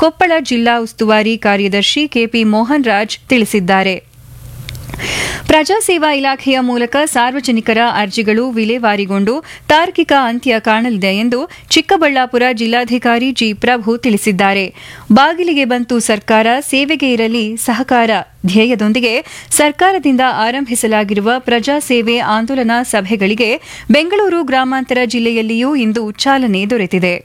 ಕೊಪ್ಪಳ ಜಿಲ್ಲಾ ಉಸ್ತುವಾರಿ ಕಾರ್ಯದರ್ಶಿ ಕೆಪಿ ಮೋಹನ್ ರಾಜ್ ತಿಳಿಸಿದ್ದಾರೆ ಪ್ರಜಾಸೇವಾ ಇಲಾಖೆಯ ಮೂಲಕ ಸಾರ್ವಜನಿಕರ ಅರ್ಜಿಗಳು ವಿಲೇವಾರಿಗೊಂಡು ತಾರ್ಕಿಕ ಅಂತ್ಯ ಕಾಣಲಿದೆ ಎಂದು ಚಿಕ್ಕಬಳ್ಳಾಪುರ ಜಿಲ್ಲಾಧಿಕಾರಿ ಜಿ ಪ್ರಭು ತಿಳಿಸಿದ್ದಾರೆ ಬಾಗಿಲಿಗೆ ಬಂತು ಸರ್ಕಾರ ಸೇವೆಗೆ ಇರಲಿ ಸಹಕಾರ ಧ್ಯೇಯದೊಂದಿಗೆ ಸರ್ಕಾರದಿಂದ ಆರಂಭಿಸಲಾಗಿರುವ ಪ್ರಜಾಸೇವೆ ಆಂದೋಲನಾ ಸಭೆಗಳಿಗೆ ಬೆಂಗಳೂರು ಗ್ರಾಮಾಂತರ ಜಿಲ್ಲೆಯಲ್ಲಿಯೂ ಇಂದು ಚಾಲನೆ ದೊರೆತಿದೆ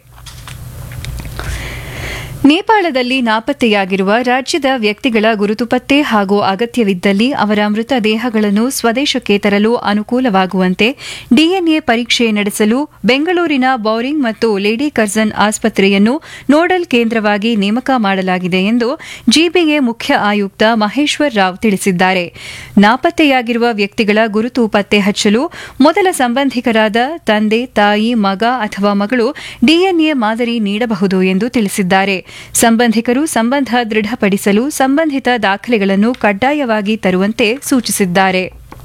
ನೇಪಾಳದಲ್ಲಿ ನಾಪತ್ತೆಯಾಗಿರುವ ರಾಜ್ಯದ ವ್ಯಕ್ತಿಗಳ ಗುರುತು ಪತ್ತೆ ಹಾಗೂ ಅಗತ್ಯವಿದ್ದಲ್ಲಿ ಅವರ ಮೃತದೇಹಗಳನ್ನು ಸ್ವದೇಶಕ್ಕೆ ತರಲು ಅನುಕೂಲವಾಗುವಂತೆ ಡಿಎನ್ಎ ಪರೀಕ್ಷೆ ನಡೆಸಲು ಬೆಂಗಳೂರಿನ ಬೌರಿಂಗ್ ಮತ್ತು ಲೇಡಿ ಕರ್ಜನ್ ಆಸ್ಪತ್ರೆಯನ್ನು ನೋಡಲ್ ಕೇಂದ್ರವಾಗಿ ನೇಮಕ ಮಾಡಲಾಗಿದೆ ಎಂದು ಜಿಬಿಎ ಮುಖ್ಯ ಆಯುಕ್ತ ಮಹೇಶ್ವರ್ ರಾವ್ ತಿಳಿಸಿದ್ದಾರೆ ನಾಪತ್ತೆಯಾಗಿರುವ ವ್ಯಕ್ತಿಗಳ ಗುರುತು ಪತ್ತೆ ಹಚ್ಚಲು ಮೊದಲ ಸಂಬಂಧಿಕರಾದ ತಂದೆ ತಾಯಿ ಮಗ ಅಥವಾ ಮಗಳು ಡಿಎನ್ಎ ಮಾದರಿ ನೀಡಬಹುದು ಎಂದು ತಿಳಿಸಿದ್ದಾರೆ ಸಂಬಂಧಿಕರು ಸಂಬಂಧ ದೃಢಪಡಿಸಲು ಸಂಬಂಧಿತ ದಾಖಲೆಗಳನ್ನು ಕಡ್ಡಾಯವಾಗಿ ತರುವಂತೆ ಸೂಚಿಸಿದ್ದಾರೆ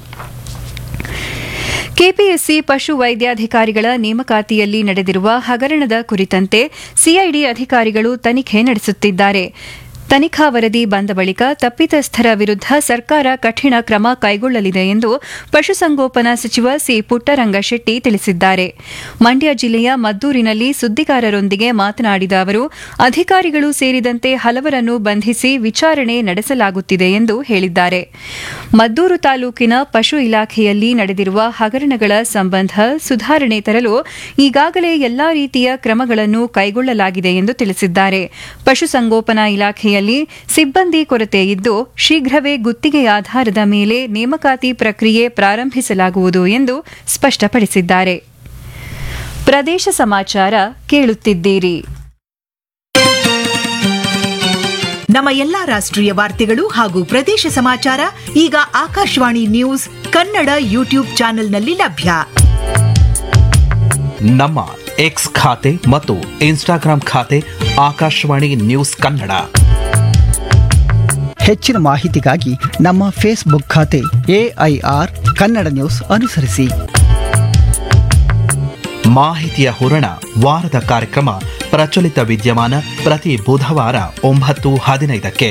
ಕೆಪಿಎಸ್ಸಿ ಪಶು ವೈದ್ಯಾಧಿಕಾರಿಗಳ ನೇಮಕಾತಿಯಲ್ಲಿ ನಡೆದಿರುವ ಹಗರಣದ ಕುರಿತಂತೆ ಸಿಐಡಿ ಅಧಿಕಾರಿಗಳು ತನಿಖೆ ನಡೆಸುತ್ತಿದ್ದಾರೆ ತನಿಖಾ ವರದಿ ಬಂದ ಬಳಿಕ ತಪ್ಪಿತಸ್ಥರ ವಿರುದ್ಧ ಸರ್ಕಾರ ಕಠಿಣ ಕ್ರಮ ಕೈಗೊಳ್ಳಲಿದೆ ಎಂದು ಪಶುಸಂಗೋಪನಾ ಸಚಿವ ಸಿ ಪುಟ್ಟರಂಗಶೆಟ್ಟಿ ತಿಳಿಸಿದ್ದಾರೆ ಮಂಡ್ಯ ಜಿಲ್ಲೆಯ ಮದ್ದೂರಿನಲ್ಲಿ ಸುದ್ದಿಗಾರರೊಂದಿಗೆ ಮಾತನಾಡಿದ ಅವರು ಅಧಿಕಾರಿಗಳು ಸೇರಿದಂತೆ ಹಲವರನ್ನು ಬಂಧಿಸಿ ವಿಚಾರಣೆ ನಡೆಸಲಾಗುತ್ತಿದೆ ಎಂದು ಹೇಳಿದ್ದಾರೆ ಮದ್ದೂರು ತಾಲೂಕಿನ ಪಶು ಇಲಾಖೆಯಲ್ಲಿ ನಡೆದಿರುವ ಹಗರಣಗಳ ಸಂಬಂಧ ಸುಧಾರಣೆ ತರಲು ಈಗಾಗಲೇ ಎಲ್ಲಾ ರೀತಿಯ ಕ್ರಮಗಳನ್ನು ಕೈಗೊಳ್ಳಲಾಗಿದೆ ಎಂದು ತಿಳಿಸಿದ್ದಾರೆ ಪಶುಸಂಗೋಪನಾ ಇಲಾಖೆಯ ಸಿಬ್ಬಂದಿ ಕೊರತೆ ಇದ್ದು ಶೀಘ್ರವೇ ಗುತ್ತಿಗೆ ಆಧಾರದ ಮೇಲೆ ನೇಮಕಾತಿ ಪ್ರಕ್ರಿಯೆ ಪ್ರಾರಂಭಿಸಲಾಗುವುದು ಎಂದು ಸ್ಪಷ್ಟಪಡಿಸಿದ್ದಾರೆ ಪ್ರದೇಶ ಸಮಾಚಾರ ಕೇಳುತ್ತಿದ್ದೀರಿ ನಮ್ಮ ಎಲ್ಲಾ ರಾಷ್ಟ್ರೀಯ ವಾರ್ತೆಗಳು ಹಾಗೂ ಪ್ರದೇಶ ಸಮಾಚಾರ ಈಗ ಆಕಾಶವಾಣಿ ನ್ಯೂಸ್ ಕನ್ನಡ ಯೂಟ್ಯೂಬ್ ಚಾನೆಲ್ನಲ್ಲಿ ಲಭ್ಯ ನಮ್ಮ ಎಕ್ಸ್ ಖಾತೆ ಮತ್ತು ಇನ್ಸ್ಟಾಗ್ರಾಂ ಖಾತೆ ಆಕಾಶವಾಣಿ ನ್ಯೂಸ್ ಕನ್ನಡ ಹೆಚ್ಚಿನ ಮಾಹಿತಿಗಾಗಿ ನಮ್ಮ ಫೇಸ್ಬುಕ್ ಖಾತೆ ಎಐಆರ್ ಕನ್ನಡ ನ್ಯೂಸ್ ಅನುಸರಿಸಿ ಮಾಹಿತಿಯ ಹೂರಣ ವಾರದ ಕಾರ್ಯಕ್ರಮ ಪ್ರಚಲಿತ ವಿದ್ಯಮಾನ ಪ್ರತಿ ಬುಧವಾರ ಒಂಬತ್ತು ಹದಿನೈದಕ್ಕೆ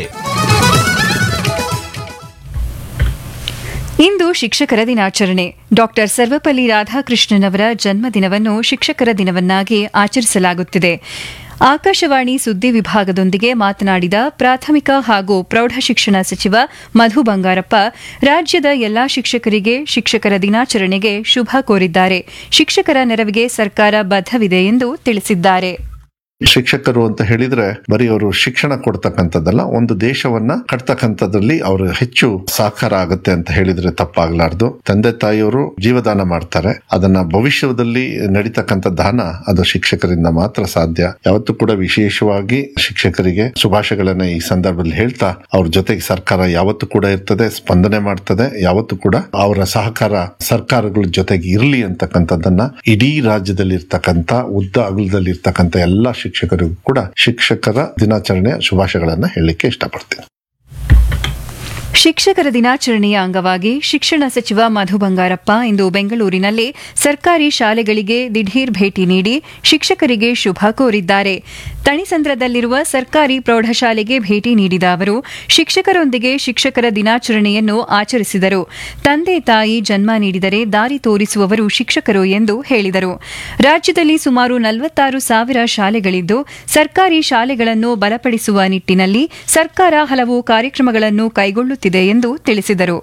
ಇಂದು ಶಿಕ್ಷಕರ ದಿನಾಚರಣೆ ಡಾಕ್ಟರ್ ಸರ್ವಪಲ್ಲಿ ರಾಧಾಕೃಷ್ಣನ್ ಅವರ ಜನ್ಮದಿನವನ್ನು ಶಿಕ್ಷಕರ ದಿನವನ್ನಾಗಿ ಆಚರಿಸಲಾಗುತ್ತಿದೆ ಆಕಾಶವಾಣಿ ಸುದ್ದಿ ವಿಭಾಗದೊಂದಿಗೆ ಮಾತನಾಡಿದ ಪ್ರಾಥಮಿಕ ಹಾಗೂ ಪ್ರೌಢಶಿಕ್ಷಣ ಸಚಿವ ಮಧು ಬಂಗಾರಪ್ಪ ರಾಜ್ಯದ ಎಲ್ಲಾ ಶಿಕ್ಷಕರಿಗೆ ಶಿಕ್ಷಕರ ದಿನಾಚರಣೆಗೆ ಶುಭ ಕೋರಿದ್ದಾರೆ ಶಿಕ್ಷಕರ ನೆರವಿಗೆ ಸರ್ಕಾರ ಬದ್ಧವಿದೆ ಎಂದು ತಿಳಿಸಿದ್ದಾರೆ ಶಿಕ್ಷಕರು ಅಂತ ಹೇಳಿದ್ರೆ ಬರೀ ಅವರು ಶಿಕ್ಷಣ ಕೊಡ್ತಕ್ಕಂಥದ್ದಲ್ಲ ಒಂದು ದೇಶವನ್ನ ಕಟ್ತಕ್ಕಂಥದ್ರಲ್ಲಿ ಅವರು ಹೆಚ್ಚು ಸಹಕಾರ ಆಗುತ್ತೆ ಅಂತ ಹೇಳಿದ್ರೆ ತಪ್ಪಾಗ್ಲಾರ್ದು ತಂದೆ ತಾಯಿಯವರು ಜೀವದಾನ ಮಾಡ್ತಾರೆ ಅದನ್ನ ಭವಿಷ್ಯದಲ್ಲಿ ನಡೀತಕ್ಕಂಥ ದಾನ ಅದು ಶಿಕ್ಷಕರಿಂದ ಮಾತ್ರ ಸಾಧ್ಯ ಯಾವತ್ತೂ ಕೂಡ ವಿಶೇಷವಾಗಿ ಶಿಕ್ಷಕರಿಗೆ ಶುಭಾಶಯಗಳನ್ನ ಈ ಸಂದರ್ಭದಲ್ಲಿ ಹೇಳ್ತಾ ಅವ್ರ ಜೊತೆಗೆ ಸರ್ಕಾರ ಯಾವತ್ತೂ ಕೂಡ ಇರ್ತದೆ ಸ್ಪಂದನೆ ಮಾಡ್ತದೆ ಯಾವತ್ತೂ ಕೂಡ ಅವರ ಸಹಕಾರ ಸರ್ಕಾರಗಳ ಜೊತೆಗೆ ಇರಲಿ ಅಂತಕ್ಕಂಥದ್ದನ್ನ ಇಡೀ ರಾಜ್ಯದಲ್ಲಿ ಇರ್ತಕ್ಕಂಥ ಉದ್ದ ಅಗಲದಲ್ಲಿ ಇರ್ತಕ್ಕಂಥ ಎಲ್ಲಾ ಶಿಕ್ಷಕರಿಗೂ ಕೂಡ ಶಿಕ್ಷಕರ ದಿನಾಚರಣೆಯ ಶುಭಾಶಯಗಳನ್ನ ಹೇಳಲಿಕ್ಕೆ ಇಷ್ಟಪಡ್ತೀನಿ ಶಿಕ್ಷಕರ ದಿನಾಚರಣೆಯ ಅಂಗವಾಗಿ ಶಿಕ್ಷಣ ಸಚಿವ ಮಧು ಬಂಗಾರಪ್ಪ ಇಂದು ಬೆಂಗಳೂರಿನಲ್ಲಿ ಸರ್ಕಾರಿ ಶಾಲೆಗಳಿಗೆ ದಿಢೀರ್ ಭೇಟಿ ನೀಡಿ ಶಿಕ್ಷಕರಿಗೆ ಶುಭ ಕೋರಿದ್ದಾರೆ ತಣಿಸಂದ್ರದಲ್ಲಿರುವ ಸರ್ಕಾರಿ ಪ್ರೌಢಶಾಲೆಗೆ ಭೇಟಿ ನೀಡಿದ ಅವರು ಶಿಕ್ಷಕರೊಂದಿಗೆ ಶಿಕ್ಷಕರ ದಿನಾಚರಣೆಯನ್ನು ಆಚರಿಸಿದರು ತಂದೆ ತಾಯಿ ಜನ್ಮ ನೀಡಿದರೆ ದಾರಿ ತೋರಿಸುವವರು ಶಿಕ್ಷಕರು ಎಂದು ಹೇಳಿದರು ರಾಜ್ಯದಲ್ಲಿ ಸುಮಾರು ನಲವತ್ತಾರು ಸಾವಿರ ಶಾಲೆಗಳಿದ್ದು ಸರ್ಕಾರಿ ಶಾಲೆಗಳನ್ನು ಬಲಪಡಿಸುವ ನಿಟ್ಟಿನಲ್ಲಿ ಸರ್ಕಾರ ಹಲವು ಕಾರ್ಯಕ್ರಮಗಳನ್ನು ಕೈಗೊಳ್ಳುತ್ತಿದೆ ಎಂದು ತಿಳಿಸಿದರು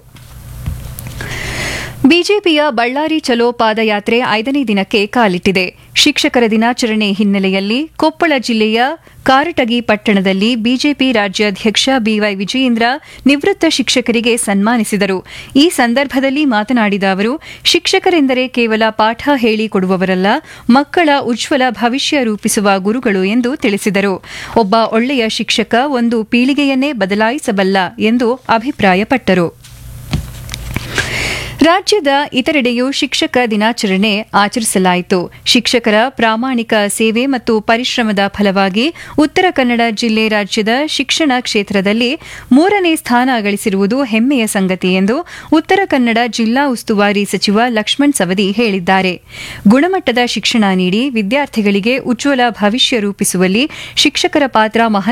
ಬಿಜೆಪಿಯ ಬಳ್ಳಾರಿ ಚಲೋ ಪಾದಯಾತ್ರೆ ಐದನೇ ದಿನಕ್ಕೆ ಕಾಲಿಟ್ಟಿದೆ ಶಿಕ್ಷಕರ ದಿನಾಚರಣೆ ಹಿನ್ನೆಲೆಯಲ್ಲಿ ಕೊಪ್ಪಳ ಜಿಲ್ಲೆಯ ಕಾರಟಗಿ ಪಟ್ಟಣದಲ್ಲಿ ಬಿಜೆಪಿ ರಾಜ್ಯಾಧ್ಯಕ್ಷ ಬಿವೈ ವಿಜಯೇಂದ್ರ ನಿವೃತ್ತ ಶಿಕ್ಷಕರಿಗೆ ಸನ್ಮಾನಿಸಿದರು ಈ ಸಂದರ್ಭದಲ್ಲಿ ಮಾತನಾಡಿದ ಅವರು ಶಿಕ್ಷಕರೆಂದರೆ ಕೇವಲ ಪಾಠ ಹೇಳಿಕೊಡುವವರಲ್ಲ ಮಕ್ಕಳ ಉಜ್ವಲ ಭವಿಷ್ಯ ರೂಪಿಸುವ ಗುರುಗಳು ಎಂದು ತಿಳಿಸಿದರು ಒಬ್ಬ ಒಳ್ಳೆಯ ಶಿಕ್ಷಕ ಒಂದು ಪೀಳಿಗೆಯನ್ನೇ ಬದಲಾಯಿಸಬಲ್ಲ ಎಂದು ಅಭಿಪ್ರಾಯಪಟ್ಟರು ರಾಜ್ಯದ ಇತರೆಡೆಯೂ ಶಿಕ್ಷಕ ದಿನಾಚರಣೆ ಆಚರಿಸಲಾಯಿತು ಶಿಕ್ಷಕರ ಪ್ರಾಮಾಣಿಕ ಸೇವೆ ಮತ್ತು ಪರಿಶ್ರಮದ ಫಲವಾಗಿ ಉತ್ತರ ಕನ್ನಡ ಜಿಲ್ಲೆ ರಾಜ್ಯದ ಶಿಕ್ಷಣ ಕ್ಷೇತ್ರದಲ್ಲಿ ಮೂರನೇ ಸ್ಥಾನ ಗಳಿಸಿರುವುದು ಹೆಮ್ಮೆಯ ಸಂಗತಿ ಎಂದು ಉತ್ತರ ಕನ್ನಡ ಜಿಲ್ಲಾ ಉಸ್ತುವಾರಿ ಸಚಿವ ಲಕ್ಷ್ಮಣ್ ಸವದಿ ಹೇಳಿದ್ದಾರೆ ಗುಣಮಟ್ಟದ ಶಿಕ್ಷಣ ನೀಡಿ ವಿದ್ಯಾರ್ಥಿಗಳಿಗೆ ಉಜ್ವಲ ಭವಿಷ್ಯ ರೂಪಿಸುವಲ್ಲಿ ಶಿಕ್ಷಕರ ಪಾತ್ರ ಮಹತ್ವ